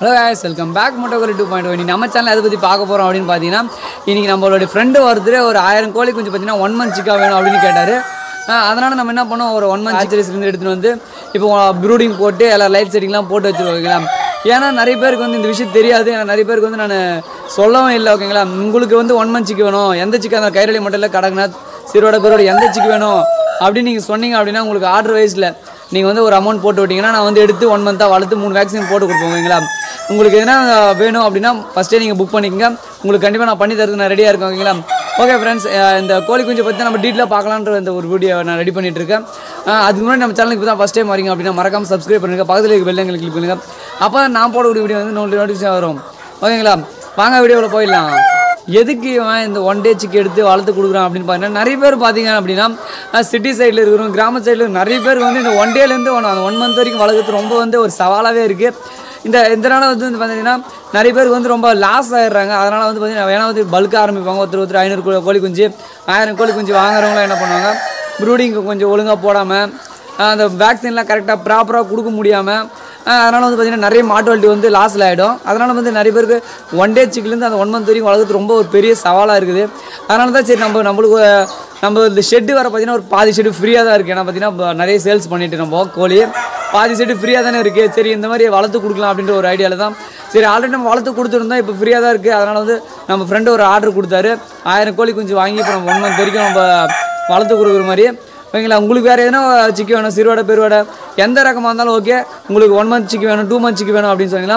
hello guys welcome back மோட்டோகோலி two point one நம்ம channel எதை பற்றி பார்க்க போகிறோம் அப்படின்னு பார்த்தீங்கன்னா இன்றைக்கி நம்மளோட ஃப்ரெண்டு ஒருத்தர் ஒரு ஆயிரம் கோழி குஞ்சு பார்த்தீங்கன்னா ஒன் மந்த் சிக்கா வேணும் அப்படின்னு கேட்டார் அதனால் நம்ம என்ன பண்ணோம் ஒரு ஒன் மந்த் ஆச்சரிஸ்லேருந்து எடுத்துகிட்டு வந்து இப்போ ப்ரூடிங் போட்டு எல்லா லைட் செட்டிங்லாம் போட்டு வச்சுருக்கோங்களா ஏன்னா நிறைய பேருக்கு வந்து இந்த விஷயம் தெரியாது ஏன்னா நிறைய பேருக்கு வந்து நான் சொல்லவும் இல்லை ஓகேங்களா உங்களுக்கு வந்து ஒன் மந்த் சிக்கு வேணும் எந்த சிக்கா அந்த கைரளி மட்டும் இல்லை கடக்நாத் சிறுவோட பேரோட எந்த சிக்கு வேணும் அப்படின்னு நீங்கள் சொன்னீங்க அப்படின்னா உங்களுக்கு ஆர்டர் வைஸில் நீங்கள் வந்து ஒரு அமௌண்ட் போட்டு விட்டீங்கன்னா நான் வந்து எடுத்து ஒன் மந்த்தாக வளர்த்து மூணு வேக்சின் போட்டு கொடுப்போம் ஓகேங்களா உங்களுக்கு எதனா வேணும் அப்படின்னா ஃபஸ்ட்டே நீங்கள் புக் பண்ணிக்கங்க உங்களுக்கு கண்டிப்பாக நான் பண்ணி தரது நான் ரெடியாக இருக்கேன் ஓகேங்களா ஓகே ஃப்ரெண்ட்ஸ் இந்த கோழி குஞ்சை பற்றி நம்ம டீட்டெயிலாக பார்க்கலான்ற இந்த ஒரு வீடியோ நான் ரெடி பண்ணிட்டு இருக்கேன் அஹ் அதுக்கு முன்னாடி நம்ம சேனலுக்கு தான் ஃபஸ்ட் டைம் வரீங்க அப்படின்னா மறக்காம சப்ஸ்கிரைப் பண்ணுங்க பக்கத்தில் இருக்க பெல் கிளிக் பண்ணுங்க அப்போ நான் போடக்கூடிய வீடியோ வந்து நோட்டி நோட்டிஃபிகேஷன் வரும் ஓகேங்களா வாங்க வீடியோவில் போயிடலாம் எதுக்கு இவன் இந்த ஒன் டே சிக்கு எடுத்து வளர்த்து கொடுக்குறான் அப்படின்னு பார்த்தீங்கன்னா நிறைய பேர் பார்த்தீங்க அப்படின்னா சிட்டி சைடில் இருக்கிறோம் கிராம சைடில் நிறைய பேர் வந்து இந்த ஒன் டேலேருந்து ஒன் ஒன் மந்த் வரைக்கும் வளர்க்குறது ரொம்ப வந்து ஒரு சவாலாகவே இருக்குது இந்த இதனால் வந்து வந்து பார்த்தீங்கன்னா நிறைய பேருக்கு வந்து ரொம்ப லாஸ் ஆயிடுறாங்க அதனால் வந்து பார்த்தீங்கன்னா வேணா வந்து பல்க் ஆரம்பிப்பாங்க ஒருத்தர் ஒருத்தர் ஐநூறு கோ- கோழி குஞ்சு ஆயிரம் கோழி குஞ்சு வாங்குறவங்களாம் என்ன பண்ணுவாங்க ப்ரூடிங்க்கு கொஞ்சம் ஒழுங்காக போடாமல் அந்த வேக்சின்லாம் கரெக்டாக ப்ராப்பராக கொடுக்க முடியாமல் அதனால் வந்து பார்த்திங்கன்னா நிறைய மாட்டுவல்ட்டி வந்து லாஸில் ஆகிடும் அதனால் வந்து நிறைய பேருக்கு ஒன் டே சிக்கிலேருந்து அந்த ஒன் மந்த் வரைக்கும் வளர்க்குறது ரொம்ப ஒரு பெரிய சவாலாக இருக்குது அதனால தான் சரி நம்ம நம்மளுக்கு அஹ், நம்ம இந்த ஷெட்டு வர பார்த்தீங்கன்னா ஒரு பாதி ஷெட்டு ஃப்ரீயாக தான் இருக்குது ஏன்னா பார்த்தீங்கன்னா இப்ப நிறைய சேல்ஸ் பண்ணிட்டு நம்ம கோழி பாதி ஷெட்டு ஃப்ரீயாக தானே இருக்குது சரி இந்த மாதிரி வளர்த்து கொடுக்கலாம் அப்படின்ற ஒரு ஐடியாவில் தான் சரி ஆல்ரெடி நம்ம வளர்த்து கொடுத்துருந்தோம் இப்போ ஃப்ரீயாக தான் இருக்குது அதனால் வந்து நம்ம ஃப்ரெண்டு ஒரு ஆர்டர் கொடுத்தாரு ஆயிரம் கோழி குஞ்சு வாங்கி இப்போ நம்ம ஒன் மந்த் வரைக்கும் நம்ம வளர்த்து கொடுக்குற மாதிரி ஓகேங்களா உங்களுக்கு வேறு எதுனா சிக்கி வேணும் சிறுவடை பெருவடை எந்த ரகமாக இருந்தாலும் ஓகே உங்களுக்கு ஒன் மந்த் சிக்கி வேணும் டூ மந்த் சிக்கி வேணும் அப்படின்னு சொன்னீங்கன்னா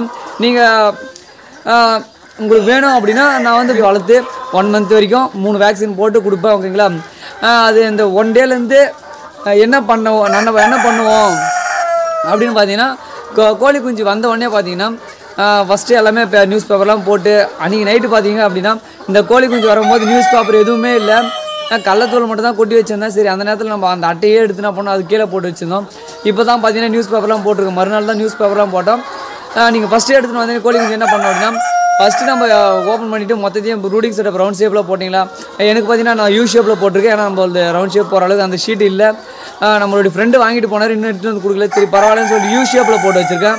நீங்கள் உங்களுக்கு வேணும் அப்படின்னா நான் வந்து வளர்த்து ஒன் மந்த் வரைக்கும் மூணு வேக்சின் போட்டு கொடுப்பேன் ஓகேங்களா ஆஹ் அது இந்த ஒன் டேலேருந்து என்ன பண்ணுவோம் நம்ம என்ன பண்ணுவோம் அப்படின்னு பார்த்தீங்கன்னா கோ- கோழி குஞ்சு வந்த உடனே பார்த்தீங்கன்னா ஃபஸ்ட்டு எல்லாமே இப்போ நியூஸ் பேப்பர்லாம் போட்டு அன்றைக்கி நைட்டு பார்த்தீங்க அப்படின்னா இந்த கோழி குஞ்சு வரும்போது நியூஸ் பேப்பர் எதுவுமே இல்லை கள்ளத்தூள் மட்டும் தான் கொட்டி வச்சிருந்தேன் சரி அந்த நேரத்தில் நம்ம அந்த அட்டையே எடுத்து என்ன பண்ணோம் அது கீழே போட்டு வச்சிருந்தோம் இப்போ தான் பார்த்தீங்கன்னா நியூஸ் பேப்பர்லாம் போட்டிருக்கோம் மறுநாள் தான் நியூஸ் பேப்பர்லாம் போட்டோம் நீங்கள் ஃபஸ்ட்டு எடுத்துகிட்டு வந்தீங்க கோழி குஞ்சு என்ன பண்ணோம் அப்படின்னா ஃபஸ்ட்டு நம்ம ஓப்பன் பண்ணிவிட்டு மொத்தத்தையும் ரூட்டிங் செட்டப் ரவுண்ட் ஷேப்பில் போட்டிங்களா எனக்கு பார்த்தீங்கன்னா நான் யூ ஷேப்பில் போட்டிருக்கேன் ஏன்னா நம்ம அந்த ரவுண்ட் ஷேப் போகிற அளவுக்கு அந்த ஷீட் இல்லை ஆஹ் நம்மளுடைய ஃப்ரெண்டு வாங்கிட்டு போனார் இன்னும் எடுத்துட்டு வந்து கொடுக்கல சரி பரவாயில்லன்னு சொல்லிட்டு யூ ஷேப்பில் போட்டு வச்சுருக்கேன்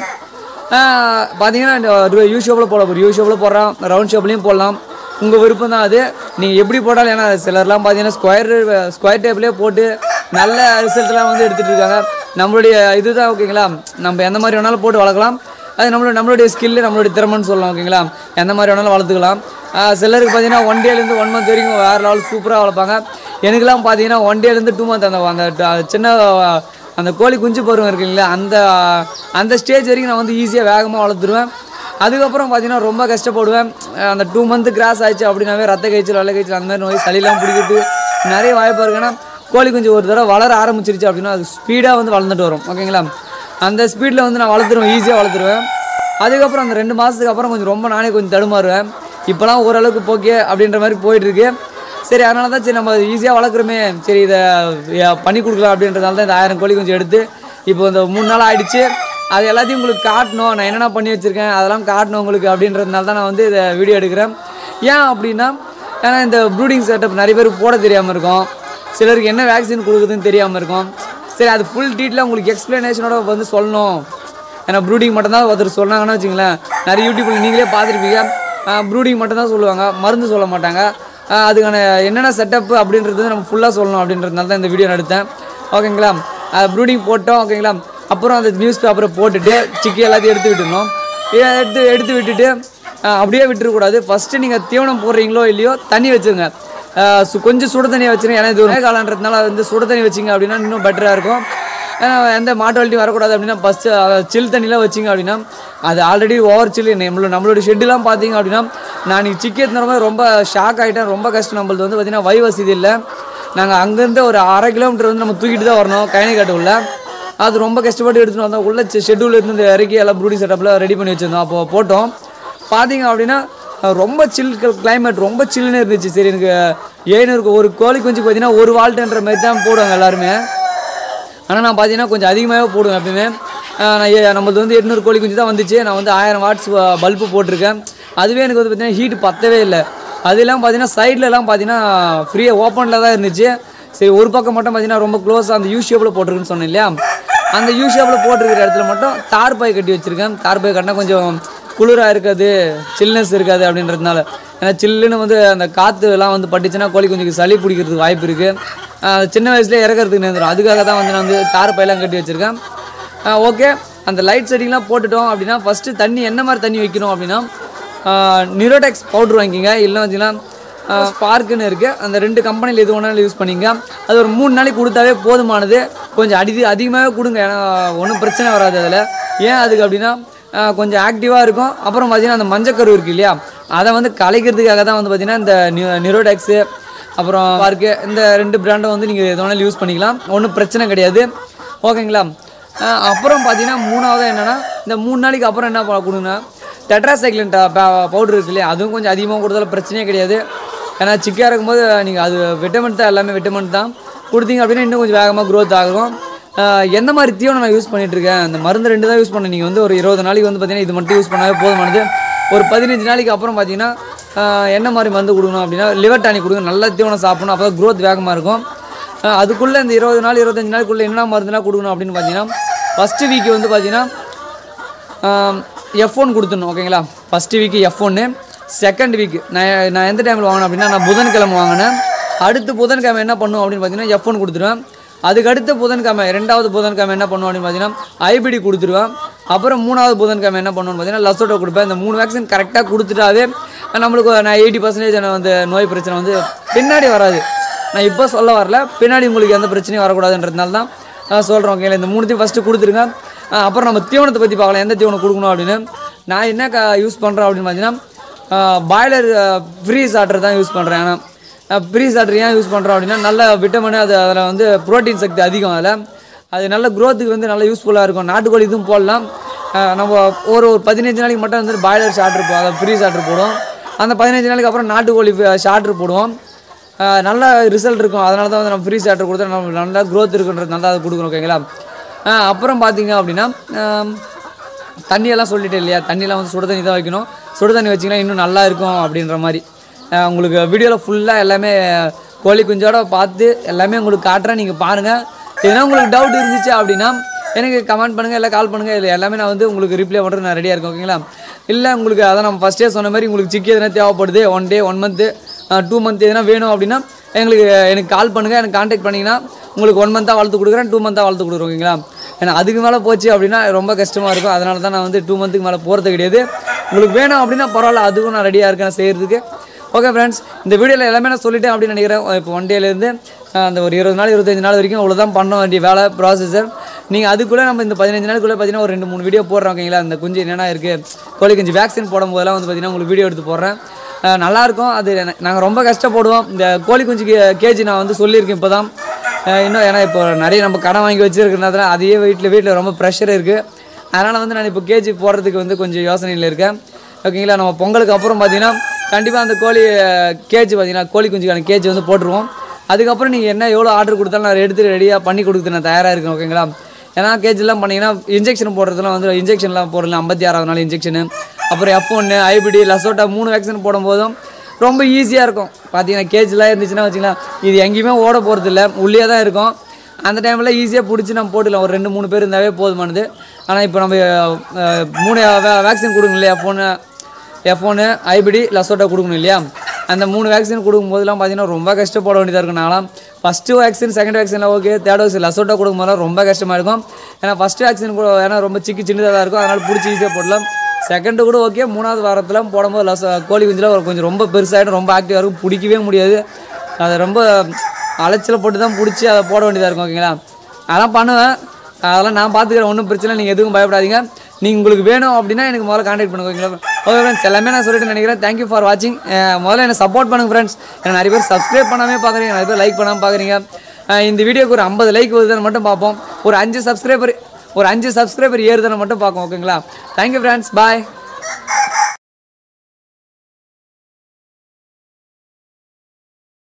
பார்த்தீங்கன்னா யூ ஷேப்பில் போட போகிறோம் யூ ஷேப்பில் போடுறோம் ரவுண்ட் ஷேப்லேயும் போடலாம் உங்கள் விருப்பம் தான் அது நீங்கள் எப்படி போட்டாலும் ஏன்னா சிலர்லாம் பார்த்தீங்கன்னா ஸ்கொயர் ஸ்கொயர் டேப்லேயே போட்டு நல்ல ரிசல்ட்லாம் வந்து எடுத்துகிட்டு இருக்காங்க நம்மளுடைய இதுதான் ஓகேங்களா நம்ம எந்த மாதிரி வேணாலும் போட்டு வளர்க்கலாம் அது நம்மளோட நம்மளுடைய ஸ்கில்லு நம்மளுடைய திறமைன்னு சொல்லலாம் ஓகேங்களா எந்த மாதிரி வேணாலும் வளர்த்துக்கலாம் ஆஹ் சிலருக்கு பார்த்தீங்கன்னா ஒன் டேலேருந்து ஒன் மந்த் வரைக்கும் வேறு லெவல் சூப்பராக வளர்ப்பாங்க எனக்குலாம் பார்த்தீங்கன்னா ஒன் டேலேருந்து டூ மந்த் அந்த அந்த ட- சின்ன ஆஹ், அந்த கோழி குஞ்சு பருவம் இருக்குங்களா அந்த அந்த ஸ்டேஜ் வரைக்கும் நான் வந்து ஈஸியாக வேகமாக வளர்த்துருவேன் அதுக்கப்புறம் பார்த்தீங்கன்னா ரொம்ப கஷ்டப்படுவேன் அஹ் அந்த டூ மந்த் கிராஸ் ஆயிடுச்சு அப்படின்னாவே ரத்த காய்ச்சல் வெள்ளை காய்ச்சல் அந்த மாதிரி நோய் சளிலாம் பிடிக்கிறது நிறைய வாய்ப்பு இருக்குன்னா கோழி குஞ்சு ஒரு தடவை வளர ஆரம்பிச்சிருச்சு அப்படின்னா அது ஸ்பீடாக வந்து வளர்ந்துட்டு வரும் ஓகேங்களா அந்த ஸ்பீடில் வந்து நான் வளர்த்துருவேன் ஈஸியாக வளர்த்துருவேன் அதுக்கப்புறம் அந்த ரெண்டு மாதத்துக்கு அப்புறம் கொஞ்சம் ரொம்ப நானே கொஞ்சம் தடுமாறுவேன் இப்போலாம் ஓரளவுக்கு போக்கே அப்படின்ற மாதிரி போயிட்டுருக்கு சரி அதனால தான் சரி நம்ம ஈஸியாக வளர்க்குறோமே சரி இதை அஹ், பண்ணி கொடுக்கலாம் அப்படின்றதால தான் இந்த ஆயிரம் கோழி கொஞ்சம் எடுத்து இப்போ இந்த மூணு நாள் ஆயிடுச்சு அது எல்லாத்தையும் உங்களுக்கு காட்டணும் நான் என்னென்ன பண்ணி வச்சுருக்கேன் அதெல்லாம் காட்டணும் உங்களுக்கு அப்படின்றதுனால தான் நான் வந்து இதை வீடியோ எடுக்கிறேன் ஏன் அப்படின்னா ஏன்னா இந்த ப்ரூடிங் செட்டப் நிறைய பேருக்கு போட தெரியாமல் இருக்கும் சிலருக்கு என்ன வேக்சின் கொடுக்குதுன்னு தெரியாமல் இருக்கும் சரி அது ஃபுல் டீட்டெயிலாக உங்களுக்கு எக்ஸ்ப்ளனேஷனோட வந்து சொல்லணும் ஏன்னா ப்ரூடிங் மட்டும்தான் ஒருத்தர் சொன்னாங்கன்னா வச்சுங்களேன் நிறைய யூடியூப்பில் நீங்களே பார்த்துருப்பீங்க ப்ரூடிங் மட்டும்தான் சொல்லுவாங்க மருந்து சொல்ல மாட்டாங்க ஆஹ் அதுக்கான என்னென்ன செட்டப் அப்படின்றது வந்து நம்ம ஃபுல்லாக சொல்லணும் அப்படின்றதுனால தான் இந்த வீடியோ நான் எடுத்தேன் ஓகேங்களா ப்ரூடிங் போட்டோம் ஓகேங்களா அப்புறம் அந்த நியூஸ் பேப்பரை போட்டுட்டு சிக்கி எல்லாத்தையும் எடுத்து விட்டுருணும் இதை எடுத்து எடுத்து விட்டுட்டு ஆஹ் அப்படியே விட்டுறக்கூடாது ஃபஸ்ட்டு நீங்கள் தீவனம் போடுறீங்களோ இல்லையோ தண்ணி வச்சுருங்க ஆஹ் சு- கொஞ்சம் சுடு தண்ணி வச்சுருங்க ஏன்னா இது ஒரு காலன்றதுனால வந்து சுடு தண்ணி வச்சிங்க அப்படின்னா இன்னும் பெட்டராக இருக்கும் ஏன்னா எந்த மாட்டு வண்டி வரக்கூடாது அப்படின்னா ஃபஸ்ட்டு சில் தண்ணிலாம் வச்சிங்க அப்படின்னா அது ஆல்ரெடி ஓவர் சில் நம்மளோட நம்மளோட ஷெட்டுலாம் பார்த்தீங்க அப்படின்னா நான் இன்னைக்கு சிக்கி எடுத்துன மாதிரி ரொம்ப ஷாக் ஆகிட்டேன் ரொம்ப கஷ்டம் நம்மளது வந்து பார்த்திங்கன்னா வை வசதி இல்லை நாங்கள் அங்கேருந்து ஒரு அரை கிலோமீட்டர் வந்து நம்ம தூக்கிட்டு தான் வரணும் கைனகாட்டு உள்ள அது ரொம்ப கஷ்டப்பட்டு எடுத்துகிட்டு வந்தோம் உள்ள ஷெட்யூல் இருந்து இறக்கி எல்லாம் ப்ரூடி செட்டப்பில் ரெடி பண்ணி வச்சுருந்தோம் அப்போ போட்டோம் பார்த்தீங்க அப்படின்னா அஹ் ரொம்ப சில் கிளைமேட் ரொம்ப சில்லுன்னு இருந்துச்சு சரி எனக்கு ஏழுநூறுக்கு ஒரு கோழி குஞ்சு பார்த்தீங்கன்னா ஒரு வால்ட்டுன்ற மாதிரி தான் போடுவாங்க எல்லாருமே ஆனால் நான் பார்த்தீங்கன்னா கொஞ்சம் அதிகமாகவே போடுவேன் எப்பயுமே அஹ் நான் ஏ- நம்மளது வந்து எட்நூறு கோழி குஞ்சு தான் வந்துச்சு நான் வந்து ஆயிரம் வாட்ஸ் பல்பு போட்டிருக்கேன் அதுவே எனக்கு வந்து பார்த்தீங்கன்னா ஹீட் பத்தவே இல்லை அதெல்லாம் பார்த்தீங்கன்னா சைட்லலாம் பார்த்தீங்கன்னா ஃப்ரீயாக ஓப்பனில் தான் இருந்துச்சு சரி ஒரு பக்கம் மட்டும் பார்த்தீங்கன்னா ரொம்ப க்ளோஸாக அந்த யூ ஷேப்பில் போட்டிருக்குன்னு சொன்னேன் இல்லையா அந்த யூ ஷேப்பில் போட்டிருக்கிற இடத்துல மட்டும் தார் பாய் கட்டி வச்சுருக்கேன் தார் பாய் கட்டினா கொஞ்சம் குளிராக இருக்காது சில்னஸ் இருக்காது அப்படின்றதுனால ஏன்னா சில்லுன்னு வந்து அந்த காற்று எல்லாம் வந்து பட்டுச்சுன்னா கோழி குஞ்சுக்கு சளி பிடிக்கிறதுக்கு வாய்ப்பு இருக்குது சின்ன வயசுலேயே இறக்கிறதுக்கு நேர்ந்துடும் அதுக்காக தான் வந்து நான் வந்து தாரப்பையெல்லாம் கட்டி வச்சுருக்கேன் ஓகே அந்த லைட் செட்டிங்லாம் போட்டுட்டோம் அப்படின்னா ஃபஸ்ட்டு தண்ணி என்ன மாதிரி தண்ணி வைக்கணும் அப்படின்னா நிரோடெக்ஸ் பவுட்ரு வாங்கிக்கிங்க இல்லை வச்சிங்கன்னா ஸ்பார்க்குன்னு இருக்குது அந்த ரெண்டு கம்பெனியில் எது வேணாலும் யூஸ் பண்ணிங்க அது ஒரு மூணு நாளைக்கு கொடுத்தாவே போதுமானது கொஞ்சம் அடி அதிகமாகவே கொடுங்க ஏன்னா ஒன்றும் பிரச்சனை வராது அதில் ஏன் அதுக்கு அப்படின்னா ஆஹ் கொஞ்சம் ஆக்டிவாக இருக்கும் அப்புறம் பார்த்தீங்கன்னா அந்த மஞ்சக்கரு இருக்கு இல்லையா அதை வந்து கலைக்கிறதுக்காக தான் வந்து பார்த்தீங்கன்னா இந்த நிரோடெக்ஸு அப்புறம் பார்க்கு இந்த ரெண்டு பிராண்டை வந்து நீங்கள் எது வேணாலும் யூஸ் பண்ணிக்கலாம் ஒன்றும் பிரச்சனை கிடையாது ஓகேங்களா ஆஹ் அப்புறம் பார்த்தீங்கன்னா மூணாவது என்னென்னா இந்த மூணு நாளைக்கு அப்புறம் என்ன ப- கொடுங்கன்னா டெட்ராசைக்ளின் பவுடர் இருக்கு இல்லையா அதுவும் கொஞ்சம் அதிகமாக கொடுத்தாலும் பிரச்சனையே கிடையாது ஏன்னா சிக்காக இருக்கும்போது நீங்கள் அது விட்டமின் தான் எல்லாமே விட்டமின் தான் கொடுத்தீங்க அப்படின்னா இன்னும் கொஞ்சம் வேகமாக க்ரோத் ஆகும் ஆஹ் எந்த மாதிரி தீவனம் நான் யூஸ் பண்ணிட்டு இருக்கேன் அந்த மருந்து ரெண்டு தான் யூஸ் பண்ணேன் நீங்கள் வந்து ஒரு இருபது நாளைக்கு வந்து பார்த்தீங்கன்னா இது மட்டும் யூஸ் பண்ணாவே போதுமானது ஒரு பதினஞ்சு நாளைக்கு அப்புறம் பார்த்தீங்கன்னா ஆஹ் என்ன மாதிரி மருந்து கொடுக்கணும் அப்படின்னா லிவர் டானிக் கொடுங்க நல்ல தீவனம் சாப்பிடணும் அப்போ தான் க்ரோத் வேகமாக இருக்கும் ஆஹ் அதுக்குள்ளே இந்த இருபது நாள் இருபத்தஞ்சு நாளுக்குள்ளே என்ன மருந்துலாம் கொடுக்கணும் அப்படின்னு பார்த்தீங்கன்னா ஃபஸ்ட்டு வீக் வந்து பார்த்தீங்கன்னா எஃப் ஒன் கொடுத்துடணும் ஓகேங்களா ஃபஸ்ட்டு வீக்கு எஃப் ஒன்று செகண்ட் வீக் நான் நான் எந்த டைமில் வாங்கினேன் அப்படின்னா நான் புதன்கிழமை வாங்கினேன் அடுத்து புதன்கிழமை என்ன பண்ணும் அப்படின்னு பார்த்தீங்கன்னா எஃப் ஒன் கொடுத்துருவேன் அதுக்கு அடுத்த புதன்கிழமை ரெண்டாவது புதன்கிழமை என்ன பண்ணுவோம் அப்படின்னு பார்த்தீங்கன்னா ஐபிடி கொடுத்துருவேன் அப்புறம் மூணாவது புதன்கிழமை என்ன பண்ணுவோம்னு பார்த்தீங்கன்னா லசோட்டோ கொடுப்பேன் இந்த மூணு வேக்சின் கரெக்டாக கொடுத்துட்டாவே நம்மளுக்கு நான் எயிட்டி பர்சன்டேஜ் வந்து நோய் பிரச்சனை வந்து பின்னாடி வராது நான் இப்போ சொல்ல வரல பின்னாடி உங்களுக்கு எந்த பிரச்சனையும் வரக்கூடாதுன்றதுனால தான் நான் சொல்கிறேன் ஓகேங்களா இந்த மூணுத்தையும் ஃபஸ்ட்டு கொடுத்துருங்க ஆ, அப்புறம் நம்ம தீவனத்தை பற்றி பார்க்கலாம் எந்த தீவனம் கொடுக்கணும் அப்படின்னு நான் என்ன க யூஸ் பண்ணுறேன் அப்படின்னு பார்த்தீங்கன்னா பாய்லர் ஃப்ரீ சாட்டர் தான் யூஸ் பண்ணுறேன் ஏன்னா ஃப்ரீ சாட்டர் ஏன் யூஸ் பண்ணுறோம் அப்படின்னா நல்ல விட்டமின் அது அதில் வந்து புரோட்டீன் சக்தி அதிகம் அதில் அது நல்ல க்ரோத்துக்கு வந்து நல்ல யூஸ்ஃபுல்லாக இருக்கும் நாட்டுக்கோழி இதுவும் போடலாம் ஆ, நம்ம ஒரு ஒரு பதினஞ்சு நாளைக்கு மட்டும் வந்து பாய்லர் ஷார்ட்ரு போ அதை ஃப்ரீ ஷார்ட்ரு போடுவோம் அந்த பதினஞ்சு நாளைக்கு அப்புறம் நாட்டுக்கோழி ஷார்ட்ரு போடுவோம் ஆஹ் நல்ல ரிசல்ட் இருக்கும் அதனால தான் வந்து நம்ம ஃப்ரீ சாட்டர் கொடுத்தா நம்ம நல்லா க்ரோத் இருக்குன்றதுனால தான் அது கொடுக்குறோம் ஓகேங்களா ஆஹ் அப்புறம் பார்த்தீங்க அப்படின்னா ஆம், தண்ணியெல்லாம் சொல்லிட்டேன் இல்லையா தண்ணியெல்லாம் வந்து சுடு தண்ணி தான் வைக்கணும் சுடு தண்ணி வச்சிங்கன்னா இன்னும் நல்லா இருக்கும் அப்படின்ற மாதிரி ஆஹ் உங்களுக்கு வீடியோவில் ஃபுல்லாக எல்லாமே கோழி குஞ்சோட பார்த்து எல்லாமே உங்களுக்கு காட்டுறேன் நீங்கள் பாருங்கள் எதனா உங்களுக்கு டவுட் இருந்துச்சு அப்படின்னா எனக்கு கமெண்ட் பண்ணுங்கள் இல்லை கால் பண்ணுங்கள் இல்லை எல்லாமே நான் வந்து உங்களுக்கு ரிப்ளை பண்ணுறது நான் ரெடியாக இருக்கேன் ஓகேங்களா இல்லை உங்களுக்கு அதான் நம்ம ஃபஸ்ட்டே சொன்ன மாதிரி உங்களுக்கு சிக்கி எதனா தேவைப்படுது one day one month two month எதனா வேணும் அப்படின்னா எங்களுக்கு எனக்கு கால் பண்ணுங்கள் எனக்கு காண்டாக்ட் பண்ணிங்கன்னா உங்களுக்கு ஒன் மந்த்தாக வளர்த்து கொடுக்குறேன் டூ மந்த்தாக வளர்த்து கொடுக்குறோம் ஓகேங்களா ஏன்னா அதுக்கு மேலே போச்சு அப்படின்னா ரொம்ப கஷ்டமாக இருக்கும் அதனால தான் நான் வந்து டூ மந்த்துக்கு மேலே போகிறது கிடையாது உங்களுக்கு வேணும் அப்படின்னா பரவாயில்ல அதுக்கும் நான் ரெடியாக இருக்கேன் செய்கிறதுக்கு ஓகே ஃப்ரெண்ட்ஸ் இந்த வீடியோவில் எல்லாமே நான் சொல்லிட்டேன் அப்படின்னு நினைக்கிறேன் இப்போ ஒன் டேலேருந்து அந்த ஒரு இருபது நாள் இருபத்தஞ்சு நாள் வரைக்கும் அவ்வளோ தான் பண்ண வேண்டிய வேலை ப்ராசஸர் நீங்கள் அதுக்குள்ளே நம்ம இந்த பதினஞ்சு நாளுக்குள்ளே பார்த்தீங்கன்னா ஒரு ரெண்டு மூணு வீடியோ போடுறோம் ஓகேங்களா இந்த குஞ்சு என்னென்ன இருக்குது கோழி குஞ்சு வேக்சின் போடும் போதெல்லாம் வந்து பார்த்தீங்கன்னா உங்களுக்கு வீடியோ எடுத்து போடுறேன் அஹ் நல்லாயிருக்கும் அது நாங்கள் ரொம்ப கஷ்டப்படுவோம் இந்த கோழி குஞ்சுக்கு கேஜி நான் வந்து சொல்லியிருக்கேன் இப்போ தான் இன்னும் ஏன்னா இப்போ நிறைய நம்ம கடன் வாங்கி வச்சுருக்கிறதுனால அதையே வீட்டில் வீட்டில் ரொம்ப ப்ரெஷர் இருக்குது அதனால் வந்து நான் இப்போ கேஜி போடுறதுக்கு வந்து கொஞ்சம் யோசனையில் இருக்கேன் ஓகேங்களா நம்ம பொங்கலுக்கு அப்புறம் பார்த்தீங்கன்னா கண்டிப்பாக அந்த கோழி கேஜி பார்த்தீங்கன்னா கோழி குஞ்சுக்கான கேஜி வந்து போட்டுருவோம் அதுக்கப்புறம் நீங்கள் என்ன எவ்வளோ ஆர்டர் கொடுத்தாலும் நான் எடுத்து ரெடியாக பண்ணி கொடுத்து நான் தயாராக இருக்கேன் ஓகேங்களா ஏன்னா கேஜிலாம் பண்ணிங்கன்னா இன்ஜெக்ஷன் போடுறதுலாம் வந்து இன்ஜெக்ஷன்லாம் போடலாம் ஐம்பத்தி ஆறாவது நாள் இன்ஜெக்ஷனு அப்புறம் எஃப் ஒன்று ஐபிடி லசோட்டா மூணு வேக்சின் போடும்போதும் ரொம்ப ஈஸியாக இருக்கும் பார்த்தீங்கன்னா கேஜ்லாம் இருந்துச்சுன்னா வச்சுக்கலாம் இது எங்கேயுமே ஓட போகிறது இல்லை உள்ளே தான் இருக்கும் அந்த டைமில் ஈஸியாக பிடிச்சி நம்ம போட்டுக்கலாம் ஒரு ரெண்டு மூணு பேர் இருந்தாவே போதுமானது ஆனால் இப்போ நம்ம அஹ், மூணு வேக்சின் கொடுக்கணும் இல்லையா ஃபோனு எஃப் ஒன்று ஐபிடி லசோட்டா கொடுக்கணும் இல்லையா அந்த மூணு வேக்சின் கொடுக்கும்போதெல்லாம் பார்த்தீங்கன்னா ரொம்ப கஷ்டப்பட வேண்டியதாக இருக்கும் நான்லாம் ஃபஸ்ட்டு வேக்சின் செகண்ட் வேக்சினில் ஓகே தேர்ட் வேக்சின் லசோட்டா கொடுக்கும்போதெல்லாம் ரொம்ப கஷ்டமாக இருக்கும் ஏன்னா ஃபஸ்ட்டு வேக்சின் கூட ஏன்னா ரொம்ப சிக்கி சின்னதாக தான் இருக்கும் அதனால் பிடிச்சி ஈஸியாக போடலாம் செகண்டு கூட ஓகே மூணாவது வாரத்தில் போடும்போது லச கோழி குஞ்சில் ஒரு கொஞ்சம் ரொம்ப பெருசாகிடும் ரொம்ப ஆக்டிவாக இருக்கும் பிடிக்கவே முடியாது அதை ரொம்ப அலைச்சல போட்டு தான் பிடிச்சி அதை போட வேண்டியதாக இருக்கும் ஓகேங்களா அதெல்லாம் பண்ணுவேன் அதெல்லாம் நான் பார்த்துக்கிறேன் ஒன்றும் பிரச்சனை இல்லை, நீங்கள் எதுவும் பயப்படாதீங்க நீங்கள் உங்களுக்கு வேணும் அப்படின்னா எனக்கு முதல்ல காண்டாக்ட் பண்ணுங்க ஓகேங்களா ஓகே ஃப்ரெண்ட்ஸ் எல்லாமே நான் சொல்லிட்டு நினைக்கிறேன் தேங்க்யூ ஃபார் வாட்சிங் முதல்ல என்ன சப்போர்ட் பண்ணுங்க ஃப்ரெண்ட்ஸ் எனக்கு நிறைய பேர் சப்ஸ்கிரைப் பண்ணாமே பார்க்குறீங்க நிறைய பேர் லைக் பண்ணாமல் பார்க்குறீங்க இந்த வீடியோக்கு ஒரு ஐம்பது லைக் வருதுன்னு மட்டும் பார்ப்போம் ஒரு அஞ்சு சப்ஸ்கிரைபர் ஒரு அஞ்சு சப்ஸ்கிரைபர் ஏறுதுன்னு மட்டும் பார்ப்போம் ஓகேங்களா தேங்க்யூ ஃப்ரெண்ட்ஸ் பாய்